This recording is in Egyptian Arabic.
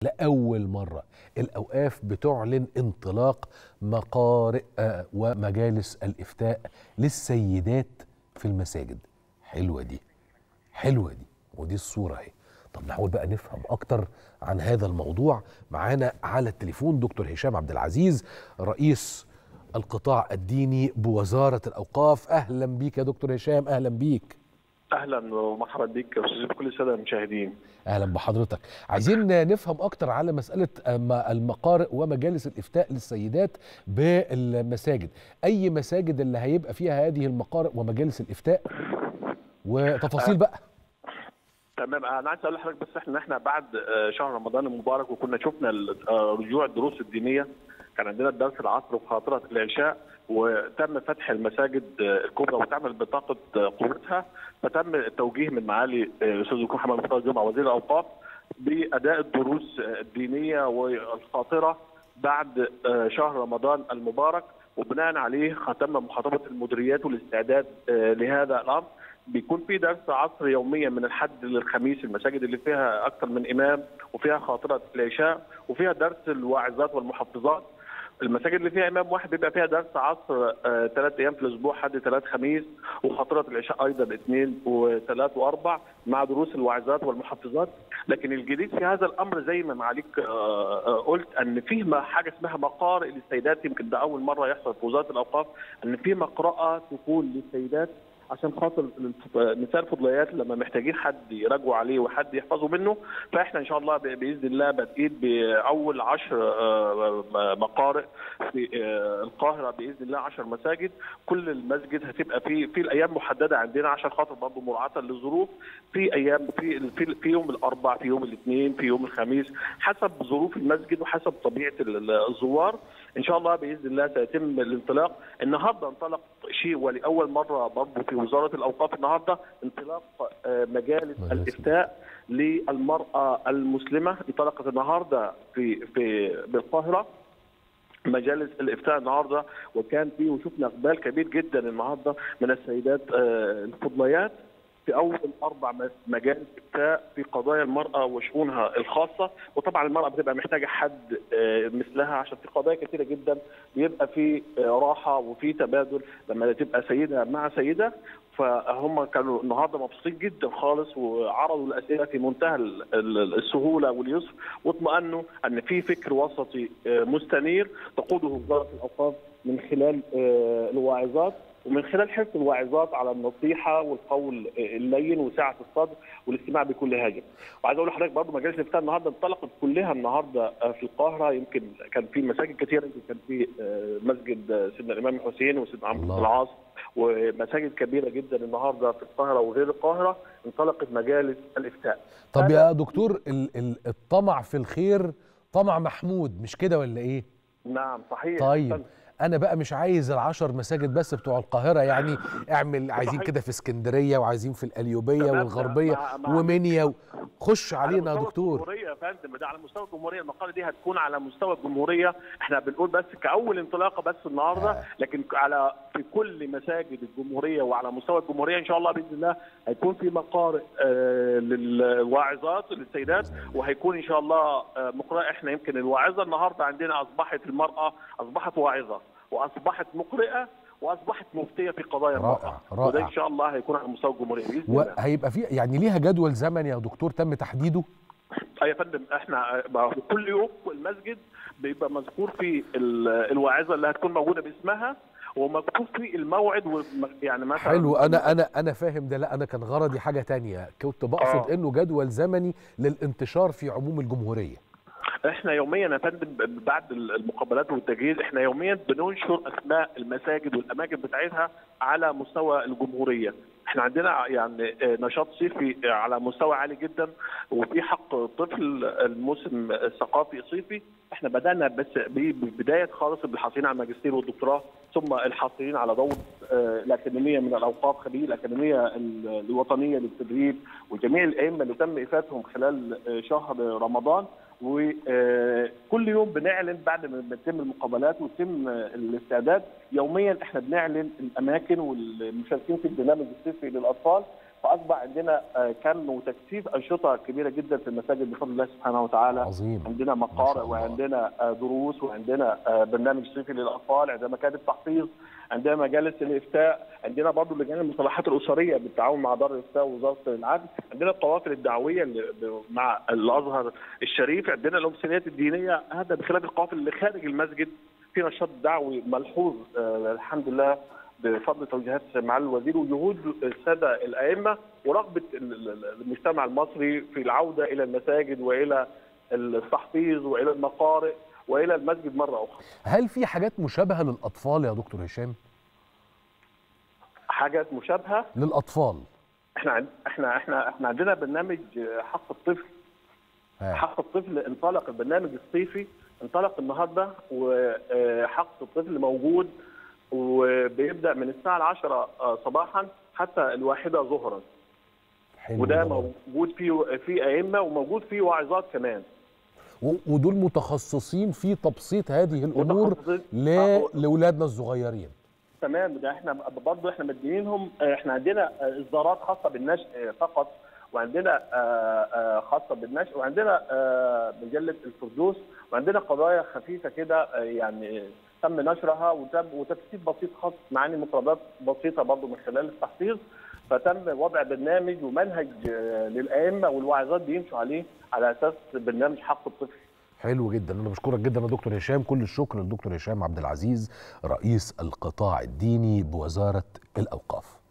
لأول مرة الأوقاف بتعلن انطلاق مقارئ آه، ومجالس الإفتاء للسيدات في المساجد حلوة دي حلوة دي ودي الصورة اهي طب نحاول بقى نفهم أكتر عن هذا الموضوع معانا على التليفون دكتور هشام عبد العزيز رئيس القطاع الديني بوزارة الأوقاف أهلا بيك يا دكتور هشام أهلا بيك اهلا ومرحبا بك يا استاذ بكل الساده المشاهدين اهلا بحضرتك عايزين نفهم اكتر على مساله أم- المقارئ ومجالس الافتاء للسيدات بالمساجد اي مساجد اللي هيبقى فيها هذه المقارئ ومجالس الافتاء وتفاصيل بقى تمام انا عايز اقول لحضرتك بس احنا احنا بعد آه، شهر رمضان المبارك وكنا شفنا ال- آه، رجوع الدروس الدينيه كان عندنا الدرس العصر وفي فتره العشاء وتم فتح المساجد آه، الكبرى وتعمل بطاقه آه، قوتها فتم التوجيه من معالي آه، الاستاذ الدكتور محمد مختار الجمعه وزير الاوقاف باداء الدروس آه، الدينيه والخاطره بعد آه، شهر رمضان المبارك وبناء عليه ختم مخاطبه المديريات والاستعداد آه، لهذا الامر بيكون في درس عصر يوميا من الحد للخميس المساجد اللي فيها اكثر من امام وفيها خاطره العشاء وفيها درس الواعظات والمحفظات المساجد اللي فيها امام واحد بيبقى فيها درس عصر آه، ثلاث ايام في الاسبوع حد ثلاث خميس وخاطره العشاء ايضا اثنين وثلاث واربع مع دروس الواعظات والمحفظات لكن الجديد في هذا الامر زي ما معاليك آه، آه، قلت ان في ما- حاجه اسمها مقارئ للسيدات يمكن ده اول مره يحصل في وزاره الاوقاف ان في مقرأه تكون للسيدات عشان خاطر الف- نساء الفضليات لما محتاجين حد يراجعوا عليه وحد يحفظوا منه فاحنا ان شاء الله ب- باذن الله بادئين باول عشر آه، م- مقارئ في آه، القاهره باذن الله 10 مساجد كل المسجد هتبقى في في الايام محدده عندنا عشان خاطر برضه مراعاه للظروف في ايام في في, في يوم الاربع في يوم الاثنين في يوم الخميس حسب ظروف المسجد وحسب طبيعه ال- الزوار ان شاء الله باذن الله سيتم الانطلاق النهارده انطلق شيء ولاول مره برضه في وزاره الاوقاف النهارده انطلاق آه، مجالس مجالس الافتاء للمراه المسلمه انطلقت النهارده في في بالقاهره مجالس الافتاء النهارده وكان فيه وشفنا اقبال كبير جدا النهارده من السيدات آه، الفضليات في اول اربع مس- مجالس افتاء في قضايا المراه وشؤونها الخاصه وطبعا المراه بتبقى محتاجه حد آه، مثلها عشان في قضايا كثيره جدا بيبقى في آه، راحه وفي تبادل لما تبقى سيده مع سيده فهم كانوا النهارده مبسوطين جدا خالص وعرضوا الاسئله في منتهى ال- ال- السهوله واليسر واطمأنوا ان في فكر وسطي آه، مستنير تقوده وزاره الاوقاف من خلال آه، الواعظات ومن خلال حرص الواعظات على النصيحه والقول آه، اللين وسعه الصدر والاستماع بكل هاجه. وعايز اقول لحضرتك برضه مجالس الافتاء النهارده انطلقت كلها النهارده آه، في القاهره يمكن كان في مساجد كثيره يمكن كان في آه، مسجد آه، سيدنا الامام الحسين وسيدنا عمرو بن الله. العاص ومساجد كبيره جدا النهارده في القاهره وغير القاهره انطلقت مجالس الافتاء. طب هذا- يا دكتور ال- ال- الطمع في الخير طمع محمود مش كده ولا ايه نعم صحيح طيب أحسنت. انا بقى مش عايز العشر مساجد بس بتوع القاهره يعني اعمل عايزين صحيح. كده في اسكندريه وعايزين في القليوبيه تمام، والغربيه مع- مع- ومنيا و- خش على علينا يا مستوى دكتور الجمهوريه يا فندم ده على مستوى الجمهوريه المقاله دي هتكون على مستوى الجمهوريه احنا بنقول بس كاول انطلاقه بس النهارده آه. لكن على في كل مساجد الجمهوريه وعلى مستوى الجمهوريه ان شاء الله باذن الله هيكون في مقارئ آه للواعظات للسيدات وهيكون ان شاء الله آه مقرئ احنا يمكن الواعظه النهارده عندنا اصبحت المراه اصبحت واعظه واصبحت مقرئه واصبحت مفتيه في قضايا رائع، المراه رائع. وده ان شاء الله هيكون على مستوى الجمهوريه باذن الله وهيبقى في يعني ليها جدول زمني يا دكتور تم تحديده أي يا فندم احنا ما هو كل يوم المسجد بيبقى مذكور في ال- الواعظه اللي هتكون موجوده باسمها ومكتوب في الموعد والم- يعني مثلا حلو انا انا انا فاهم ده لا انا كان غرضي حاجه تانية كنت بقصد آه. انه جدول زمني للانتشار في عموم الجمهوريه احنا يوميا يا فندم بعد المقابلات والتجهيز احنا يوميا بننشر اسماء المساجد والاماكن بتاعتها على مستوى الجمهوريه احنا عندنا يعني نشاط صيفي على مستوى عالي جدا وفي حق الطفل الموسم الثقافي الصيفي احنا بدانا بس ببدايه خالص بالحاصلين على الماجستير والدكتوراه ثم الحاصلين على دور آه، الاكاديميه من الاوقاف خريج الاكاديميه ال- الوطنيه للتدريب وجميع الائمه اللي تم افادتهم خلال آه، شهر رمضان وكل يوم بنعلن بعد ما بتتم المقابلات ويتم الاستعداد يوميا احنا بنعلن الاماكن والمشاركين في البرنامج الصيفي للاطفال فاصبح عندنا آه، كم وتكثيف انشطه كبيره جدا في المساجد بفضل الله سبحانه وتعالى عظيم عندنا ما شاء مقارئ الله. وعندنا آه، دروس وعندنا آه، برنامج صيفي للاطفال عندنا مكاتب تحفيظ عندنا مجالس الافتاء عندنا برضه لجان المصالحات الاسريه بالتعاون مع دار الافتاء ووزاره العدل عندنا القوافل الدعويه اللي ب- مع الازهر الشريف عندنا الامسيات الدينيه هذا بخلاف القوافل اللي خارج المسجد في نشاط دعوي ملحوظ آه، الحمد لله بفضل توجيهات معالي الوزير وجهود الساده الائمه ورغبه ال- ال- المجتمع المصري في العوده الى المساجد والى التحفيظ والى المقارئ والى المسجد مره اخرى. هل في حاجات مشابهه للاطفال يا دكتور هشام حاجات مشابهه للاطفال احنا عن- احنا احنا احنا عندنا برنامج آه، حق الطفل ها. حق الطفل انطلق البرنامج الصيفي انطلق النهارده وحق الطفل موجود وبيبدا من الساعه العاشرة آه، صباحا حتى الواحده ظهرا حلو وده ده برضه. موجود فيه في ائمه وموجود فيه واعظات كمان و- ودول متخصصين في تبسيط هذه الامور متخصصين. ل... آه، لاولادنا الصغيرين تمام ده احنا برضه احنا مدينهم احنا عندنا اصدارات خاصه بالنشء فقط وعندنا آه، آه، خاصه بالنشء وعندنا آه، مجله الفردوس وعندنا قضايا خفيفه كده آه، يعني تم نشرها وتم وتفسير بسيط خاص معاني مفردات بسيطه برضه من خلال التحفيظ فتم وضع برنامج ومنهج آه، للائمه والواعظات بيمشوا عليه على اساس برنامج حق الطفل حلو جدا انا بشكرك جدا يا دكتور هشام كل الشكر للدكتور هشام عبد العزيز رئيس القطاع الديني بوزاره الاوقاف